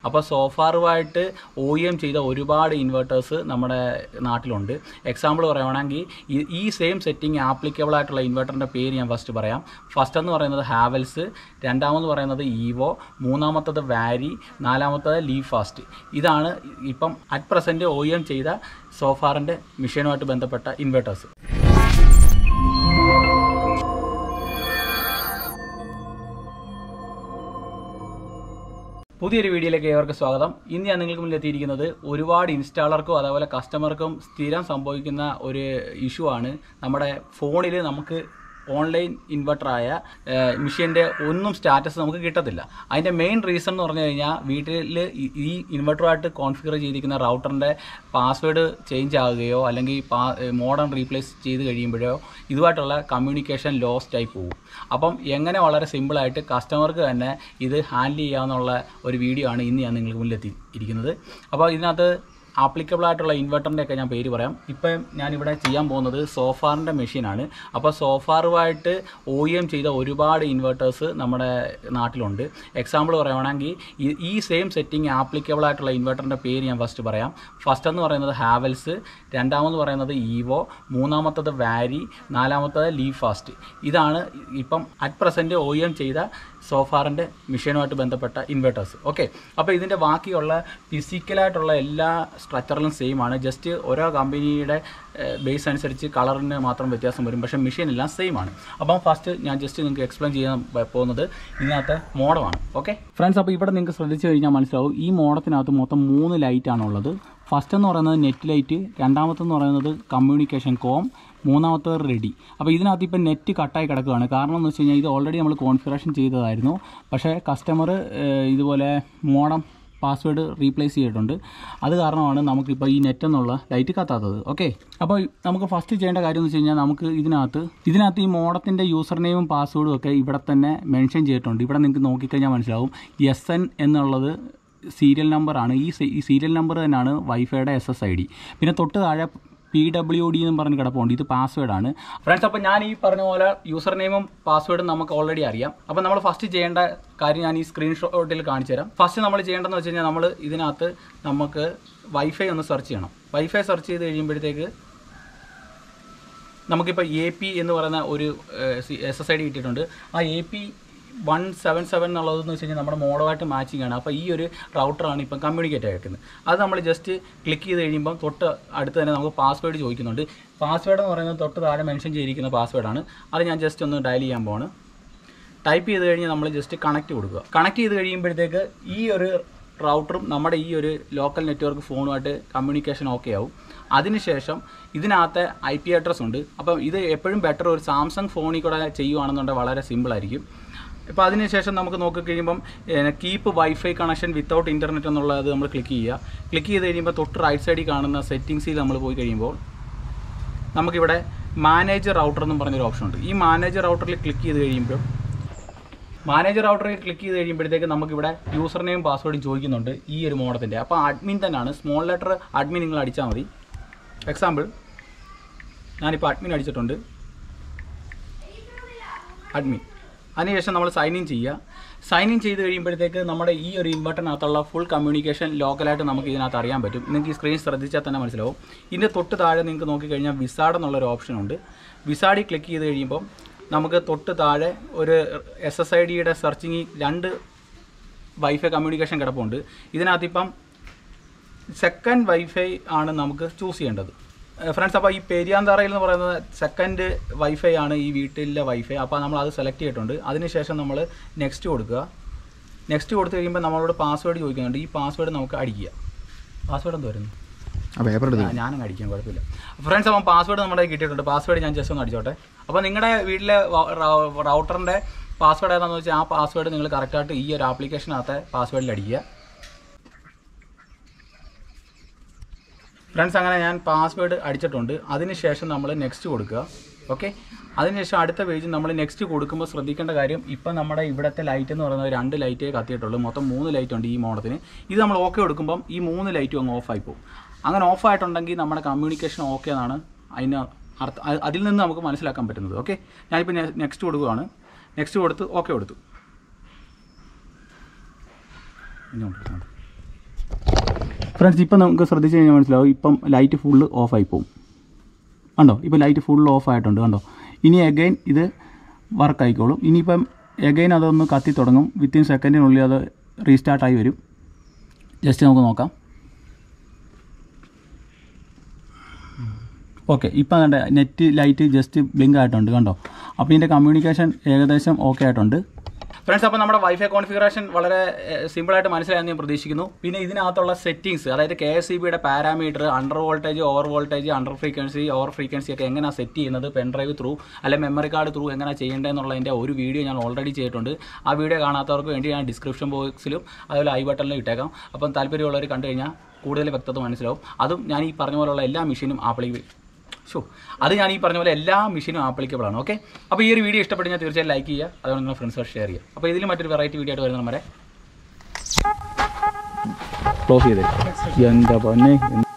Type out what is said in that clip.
അപ്പോൾ സോഫാറുമായിട്ട് O M ചെയ്ത ഒരുപാട് ഇൻവെർട്ടേഴ്സ് നമ്മുടെ നാട്ടിലുണ്ട് എക്സാമ്പിൾ പറയുവാണെങ്കിൽ ഈ- ഈ സെയിം സെറ്റിംഗ് ആപ്ലിക്കബിൾ ആയിട്ടുള്ള ഇൻവെർട്ടറിൻ്റെ പേര് ഞാൻ ഫസ്റ്റ് പറയാം ഫസ്റ്റ് എന്ന് പറയുന്നത് ഹാവൽസ് രണ്ടാമത് പറയുന്നത് ഈവോ മൂന്നാമത്തത് വാരി നാലാമത്തത് ലീ ഫാസ്റ്റ് ഇതാണ് ഇപ്പം അറ്റ് പ്രസൻറ്റ് ഒ എം ചെയ്ത സോഫാറിൻ്റെ മിഷനുമായിട്ട് ബന്ധപ്പെട്ട ഇൻവെർട്ടേഴ്സ് പുതിയൊരു വീഡിയോയിലേക്ക് ഏവർക്ക് സ്വാഗതം ഇന്ന് ഞാൻ നിങ്ങൾക്ക് മുന്നിൽ എത്തിയിരിക്കുന്നത് ഒരുപാട് ഇൻസ്റ്റാളർക്കും അതേപോലെ കസ്റ്റമർക്കും സ്ഥിരം സംഭവിക്കുന്ന ഒരു ഇഷ്യൂ ആണ് നമ്മുടെ ഫോണിൽ നമുക്ക് ഓൺലൈൻ ഇൻവെർട്ടറായ മിഷീൻ്റെ ഒന്നും സ്റ്റാറ്റസ് നമുക്ക് കിട്ടത്തില്ല അതിൻ്റെ മെയിൻ റീസൺ എന്ന് പറഞ്ഞു കഴിഞ്ഞാൽ വീട്ടിൽ ഈ- ഈ ഇൻവെർട്ടറുമായിട്ട് കോൺഫിഗർ ചെയ്തിരിക്കുന്ന റൗട്ടറിൻ്റെ പാസ്വേഡ് ചേഞ്ച് ആകുകയോ അല്ലെങ്കിൽ പാ മോഡേൺ റീപ്ലേസ് ചെയ്ത് കഴിയുമ്പോഴോ ഇതുമായിട്ടുള്ള കമ്മ്യൂണിക്കേഷൻ ലോസ്റ്റ് ആയി പോകും അപ്പം എങ്ങനെ വളരെ സിമ്പിളായിട്ട് കസ്റ്റമർക്ക് തന്നെ ഇത് ഹാൻഡിൽ ചെയ്യാമെന്നുള്ള ഒരു വീഡിയോ ആണ് ഇന്ന് ഞാൻ നിങ്ങൾക്ക് മുന്നിൽ എത്തി ഇരിക്കുന്നത് അപ്പോൾ ഇതിനകത്ത് ആപ്ലിക്കബിൾ ആയിട്ടുള്ള ഇൻവെർട്ടറിൻ്റെ ഒക്കെ ഞാൻ പേര് പറയാം ഇപ്പം ഞാനിവിടെ ചെയ്യാൻ പോകുന്നത് സോഫാറിൻ്റെ മെഷീനാണ് അപ്പോൾ സോഫാറുമായിട്ട് ഒ എം ചെയ്ത ഒരുപാട് ഇൻവെർട്ടേഴ്സ് നമ്മുടെ നാട്ടിലുണ്ട് എക്സാമ്പിൾ പറയുവാണെങ്കിൽ ഈ- ഈ സെയിം സെറ്റിംഗ് ആപ്ലിക്കബിൾ ആയിട്ടുള്ള ഇൻവെർട്ടറിൻ്റെ പേര് ഞാൻ ഫസ്റ്റ് പറയാം ഫസ്റ്റ് എന്ന് പറയുന്നത് ഹാവൽസ് രണ്ടാമത് പറയുന്നത് ഈവോ മൂന്നാമത്തത് വാരി നാലാമത്തത് ലീ ഫാസ്റ്റ് ഇതാണ് ഇപ്പം അറ്റ് പ്രസൻറ്റ് ഒ എം ചെയ്ത സോഫാറിൻ്റെ മിഷനുമായിട്ട് ബന്ധപ്പെട്ട ഇൻവെർട്ടേഴ്സ് ഓക്കെ അപ്പോൾ ഇതിൻ്റെ ബാക്കിയുള്ള ഫിസിക്കലായിട്ടുള്ള എല്ലാ സ്ട്രക്ചറിലും സെയിം ആണ് ജസ്റ്റ് ഓരോ കമ്പനിയുടെ ബേസ് അനുസരിച്ച് കളറിന് മാത്രം വ്യത്യാസം വരും പക്ഷേ മെഷീൻ എല്ലാം സെയിം ആണ് അപ്പം ഫസ്റ്റ് ഞാൻ ജസ്റ്റ് നിങ്ങൾക്ക് എക്സ്പ്ലെയിൻ ചെയ്യാൻ പ- പോകുന്നത് ഇതിനകത്തെ മോഡമാണ് ഓക്കെ ഫ്രണ്ട്സ് അപ്പോൾ ഇവിടെ നിങ്ങൾക്ക് ശ്രദ്ധിച്ചു കഴിഞ്ഞാൽ മനസ്സിലാവും ഈ മോഡത്തിനകത്ത് മൊത്തം മൂന്ന് ലൈറ്റാണുള്ളത് ഫസ്റ്റ് എന്ന് പറയുന്നത് നെറ്റ് ലൈറ്റ് രണ്ടാമത്തെന്ന് പറയുന്നത് കമ്മ്യൂണിക്കേഷൻ കോം മൂന്നാമത്തെ റെഡി അപ്പോൾ ഇതിനകത്ത് ഇപ്പം നെറ്റ് കട്ടായി കിടക്കുകയാണ് കാരണം എന്ന് വെച്ച് കഴിഞ്ഞാൽ ഇത് ഓൾറെഡി നമ്മൾ കോൺഫിഗറേഷൻ ചെയ്തതായിരുന്നു പക്ഷേ കസ്റ്റമർ ഇതുപോലെ മോഡം പാസ്വേഡ് റീപ്ലേസ് ചെയ്തിട്ടുണ്ട് അത് കാരണമാണ് നമുക്കിപ്പോൾ ഈ നെറ്റ് എന്നുള്ള ലൈറ്റ് കത്താത്തത് ഓക്കെ അപ്പോൾ നമുക്ക് ഫസ്റ്റ് ചെയ്യേണ്ട കാര്യം എന്ന് വെച്ച് കഴിഞ്ഞാൽ നമുക്ക് ഇതിനകത്ത് ഇതിനകത്ത് ഈ മോഡത്തിൻ്റെ യൂസർ നെയിമും പാസ്വേഡും ഒക്കെ ഇവിടെ തന്നെ മെൻഷൻ ചെയ്തിട്ടുണ്ട് ഇവിടെ നിങ്ങൾക്ക് നോക്കിക്കഴിഞ്ഞാൽ മനസ്സിലാവും എസ് എൻ എന്നുള്ളത് സീരിയൽ നമ്പറാണ് ഈ സീ- ഈ സീരിയൽ നമ്പർ തന്നെയാണ് വൈഫൈയുടെ എസ് എസ് ഐ ഡി പിന്നെ തൊട്ട് താഴെ പി ഡബ്ല്യു ഡി എന്ന് പറഞ്ഞ് കിടപ്പുണ്ട് ഇത് പാസ്വേഡാണ് ഫ്രണ്ട്സ് അപ്പോൾ ഞാൻ ഈ പറഞ്ഞ പോലെ യൂസർ നെയിമും പാസ്വേഡും നമുക്ക് ഓൾറെഡി അറിയാം അപ്പോൾ നമ്മൾ ഫസ്റ്റ് ചെയ്യേണ്ട കാര്യം ഞാൻ ഈ സ്ക്രീൻഷോട്ടിൽ കാണിച്ചു തരാം ഫസ്റ്റ് നമ്മൾ ചെയ്യേണ്ടതെന്ന് വെച്ച് കഴിഞ്ഞാൽ നമ്മൾ ഇതിനകത്ത് നമുക്ക് വൈഫൈ ഒന്ന് സെർച്ച് ചെയ്യണം വൈഫൈ സെർച്ച് ചെയ്ത് കഴിയുമ്പോഴത്തേക്ക് നമുക്കിപ്പോൾ എ പി എന്ന് പറയുന്ന ഒരു എസ് എസ് ഐ ഡി കിട്ടിയിട്ടുണ്ട് ആ A P one seven seven എന്നുള്ളതെന്ന് വെച്ച് കഴിഞ്ഞാൽ നമ്മുടെ മോഡമായിട്ട് മാച്ചിങ് ആണ് അപ്പോൾ ഈ ഒരു റൗട്ടറാണ് ഇപ്പം കമ്മ്യൂണിക്കേറ്റ് ആയിരിക്കുന്നത് അത് നമ്മൾ ജസ്റ്റ് ക്ലിക്ക് ചെയ്ത് കഴിയുമ്പോൾ തൊട്ട് അടുത്ത് തന്നെ നമുക്ക് പാസ്വേഡ് ചോദിക്കുന്നുണ്ട് പാസ്വേഡ് എന്ന് പറയുന്നത് തൊട്ട് താഴെ മെൻഷൻ ചെയ്തിരിക്കുന്ന പാസ്വേഡാണ് അത് ഞാൻ ജസ്റ്റ് ഒന്ന് ഡയൽ ചെയ്യാൻ പോവാണ് ടൈപ്പ് ചെയ്ത് കഴിഞ്ഞ് നമ്മൾ ജസ്റ്റ് കണക്ട് കൊടുക്കുക കണക്ട് ചെയ്ത് കഴിയുമ്പോഴത്തേക്ക് ഈ ഒരു റൗട്ടറും നമ്മുടെ ഈ ഒരു ലോക്കൽ നെറ്റ്വർക്ക് ഫോണുമായിട്ട് കമ്മ്യൂണിക്കേഷൻ ഓക്കെ ആവും അതിനുശേഷം ഇതിനകത്ത് ഐ പി അഡ്രസ് ഉണ്ട് അപ്പം ഇത് എപ്പോഴും ബെറ്റർ ഒരു സാംസങ് ഫോണിൽ കൂടെ ചെയ്യുവാണെന്നുണ്ടെങ്കിൽ വളരെ സിമ്പിളായിരിക്കും ഇപ്പോൾ അതിനുശേഷം നമുക്ക് നോക്കിക്കഴിയുമ്പം keep wifi connection without internet എന്നുള്ളത് നമ്മൾ ക്ലിക്ക് ചെയ്യുക ക്ലിക്ക് ചെയ്ത് കഴിയുമ്പോൾ തൊട്ട് റൈറ്റ് സൈഡിൽ കാണുന്ന സെറ്റിങ്സിൽ നമ്മൾ പോയി കഴിയുമ്പോൾ നമുക്കിവിടെ മാനേജർ റൗട്ടർ എന്നും പറഞ്ഞൊരു ഓപ്ഷൻ ഉണ്ട് ഈ മാനേജർ റൗട്ടറിൽ ക്ലിക്ക് ചെയ്ത് കഴിയുമ്പോൾ മാനേജർ റൗട്ടറിൽ ക്ലിക്ക് ചെയ്ത് കഴിയുമ്പോഴത്തേക്ക് നമുക്കിവിടെ യൂസർ നെയിം പാസ്വേഡും ചോദിക്കുന്നുണ്ട് ഈ ഒരു മോഡത്തിൻ്റെ അപ്പോൾ അഡ്മിൻ തന്നെയാണ് സ്മോൾ ലെറ്റർ അഡ്മിൻ നിങ്ങൾ അടിച്ചാൽ മതി എക്സാമ്പിൾ ഞാനിപ്പോൾ അഡ്മിൻ അടിച്ചിട്ടുണ്ട് അഡ്മിൻ അതിനുശേഷം നമ്മൾ സൈൻ ഇൻ ചെയ്യുക സൈൻ ഇൻ ചെയ്ത് കഴിയുമ്പോഴത്തേക്ക് നമ്മുടെ ഈ ഒരു ഇൻവെർട്ടറിനകത്തുള്ള ഫുൾ കമ്മ്യൂണിക്കേഷൻ ലോക്കലായിട്ട് നമുക്ക് ഇതിനകത്ത് അറിയാൻ പറ്റും നിങ്ങൾക്ക് ഈ സ്ക്രീൻ ശ്രദ്ധിച്ചാൽ തന്നെ മനസ്സിലാവും ഇതിൻ്റെ തൊട്ട് താഴെ നിങ്ങൾക്ക് നോക്കിക്കഴിഞ്ഞാൽ വിസാഡ് എന്നുള്ളൊരു ഓപ്ഷൻ ഉണ്ട് വിസാഡിൽ ക്ലിക്ക് ചെയ്ത് കഴിയുമ്പോൾ നമുക്ക് തൊട്ട് താഴെ ഒരു എസ് എസ് ഐ ഡിയുടെ സെർച്ചിങ് രണ്ട് വൈഫൈ കമ്മ്യൂണിക്കേഷൻ കിടപ്പുണ്ട് ഇതിനകത്ത് ഇപ്പം സെക്കൻഡ് വൈഫൈ ആണ് നമുക്ക് ചൂസ് ചെയ്യേണ്ടത് ഫ്രണ്ട്സ് അപ്പോൾ ഈ പെരിയാന്തറയിൽ എന്ന് പറയുന്നത് സെക്കൻഡ് വൈഫൈ ആണ് ഈ വീട്ടിലെ വൈഫൈ അപ്പോൾ നമ്മൾ അത് സെലക്ട് ചെയ്തിട്ടുണ്ട് അതിനുശേഷം നമ്മൾ നെക്സ്റ്റ് കൊടുക്കുക നെക്സ്റ്റ് കൊടുത്തു കഴിയുമ്പോൾ നമ്മളോട് പാസ്വേഡ് ചോദിക്കുന്നുണ്ട് ഈ പാസ്വേഡ് നമുക്ക് അടിക്കുക പാസ്വേഡ് എന്ത് വരുന്നു ആ പേപ്പർ എടുത്തു ആ, ഞാനും അടിക്കാം കുഴപ്പമില്ല ഫ്രണ്ട്സ് അപ്പം പാസ്വേഡ് നമ്മുടെ കയ്യിൽ കിട്ടിയിട്ടുണ്ട് പാസ്വേഡ് ഞാൻ ജസ്റ്റ് ഒന്ന് അടിച്ചോട്ടെ അപ്പോൾ നിങ്ങളുടെ വീട്ടിലെ റൗട്ടറിൻ്റെ പാസ്വേഡ് ഏതാണെന്ന് വെച്ചാൽ ആ പാസ്വേഡ് നിങ്ങൾ കറക്റ്റായിട്ട് ഈ ഒരു ആപ്ലിക്കേഷനകത്തെ പാസ്വേഡിൽ അടിക്കുക ഫ്രണ്ട്സ് അങ്ങനെ ഞാൻ പാസ്വേഡ് അടിച്ചിട്ടുണ്ട് അതിനുശേഷം നമ്മൾ നെക്സ്റ്റ് കൊടുക്കുക ഓക്കെ അതിനുശേഷം അടുത്ത പേജിൽ നമ്മൾ നെക്സ്റ്റ് കൊടുക്കുമ്പോൾ ശ്രദ്ധിക്കേണ്ട കാര്യം ഇപ്പം നമ്മുടെ ഇവിടുത്തെ ലൈറ്റ് എന്ന് പറയുന്നത് രണ്ട് ലൈറ്റേ കത്തിയിട്ടുള്ളൂ മൊത്തം മൂന്ന് ലൈറ്റ് ഉണ്ട് ഈ മോഡത്തിന് ഇത് നമ്മൾ ഓക്കെ കൊടുക്കുമ്പം ഈ മൂന്ന് ലൈറ്റും അങ്ങ് ഓഫായി പോകും അങ്ങനെ ഓഫ് ആയിട്ടുണ്ടെങ്കിൽ നമ്മുടെ കമ്മ്യൂണിക്കേഷൻ ഓക്കെ എന്നാണ് അതിന് അർത്ഥം അ- അതിൽ നിന്ന് നമുക്ക് മനസ്സിലാക്കാൻ പറ്റുന്നത് ഓക്കെ ഞാനിപ്പോൾ നെക്സ്റ്റ് കൊടുക്കുകയാണ് നെക്സ്റ്റ് കൊടുത്ത് ഓക്കെ കൊടുത്തു ഇനി കൊണ്ട് ഇങ്ങോട്ട്. ഫ്രണ്ട്സ് ഇപ്പം നമുക്ക് ശ്രദ്ധിച്ച് കഴിഞ്ഞാൽ മനസ്സിലാവും ഇപ്പം ലൈറ്റ് ഫുള്ള് ഓഫായി പോകും കണ്ടോ ഇപ്പോൾ ലൈറ്റ് ഫുൾ ഓഫ് ആയിട്ടുണ്ട് കണ്ടോ ഇനി അഗൈൻ ഇത് വർക്ക് ആയിക്കോളും ഇനിയിപ്പം അഗൈൻ അതൊന്ന് കത്തി തുടങ്ങും വിത്തിൻ സെക്കൻഡിനുള്ളിൽ അത് റീസ്റ്റാർട്ടായി വരും ജസ്റ്റ് നമുക്ക് നോക്കാം ഓക്കെ ഇപ്പം കണ്ട നെറ്റ് ലൈറ്റ് ജസ്റ്റ് ബ്ലിങ്ക് ആയിട്ടുണ്ട് കണ്ടോ അപ്പോൾ ഇതിൻ്റെ കമ്മ്യൂണിക്കേഷൻ ഏകദേശം ഓക്കെ ആയിട്ടുണ്ട് ഫ്രണ്ട്സ് അപ്പോൾ നമ്മുടെ വൈഫൈ കോൺഫിഗറേഷൻ വളരെ സിമ്പിളായിട്ട് മനസ്സിലായെന്ന് ഞാൻ പ്രതീക്ഷിക്കുന്നു പിന്നെ ഇതിനകത്തുള്ള സെറ്റിങ്സ് അതായത് കെ എസ് സി ബിയുടെ parameter under voltage over voltage under frequency over frequency ഒക്കെ എങ്ങനെയാണ് സെറ്റ് ചെയ്യുന്നത് പെൻ ഡ്രൈവ് ത്രൂ അല്ലെങ്കിൽ മെമ്മറി കാർഡ് ത്രൂ എങ്ങനെ ചെയ്യേണ്ടതെന്നുള്ളതിൻ്റെ ഒരു വീഡിയോ ഞാൻ ഓൾറെഡി ചെയ്തിട്ടുണ്ട് ആ വീഡിയോ കാണാത്തവർക്ക് വേണ്ടി ഞാൻ ഡിസ്ക്രിപ്ഷൻ ബോക്സിലും അതുപോലെ ഐ ബട്ടണിലും ഇട്ടേക്കാം അപ്പം താല്പര്യമുള്ളവർ കണ്ടു കഴിഞ്ഞാൽ കൂടുതൽ വ്യക്തത മനസ്സിലാവും അതും ഞാൻ ഈ പറഞ്ഞ പോലുള്ള എല്ലാ മെഷീനും ആപ്ലിക്ക് ഷോ അത് ഞാൻ ഈ പറഞ്ഞ പോലെ എല്ലാ മെഷീനും ആപ്ലിക്കബിൾ ആണ് ഓക്കെ അപ്പോൾ ഈ ഒരു വീഡിയോ ഇഷ്ടപ്പെട്ട് ഞാൻ തീർച്ചയായും ലൈക്ക് ചെയ്യുക അതുപോലെ നിങ്ങളുടെ ഫ്രണ്ട്സുകൾ ഷെയർ ചെയ്യുക അപ്പോൾ ഇതിൽ മറ്റൊരു വെറൈറ്റി വീഡിയോ ആയിട്ട് വരുന്ന നമ്മുടെ ക്ലോസ് ചെയ്തേ എന്താ പൊന്നെ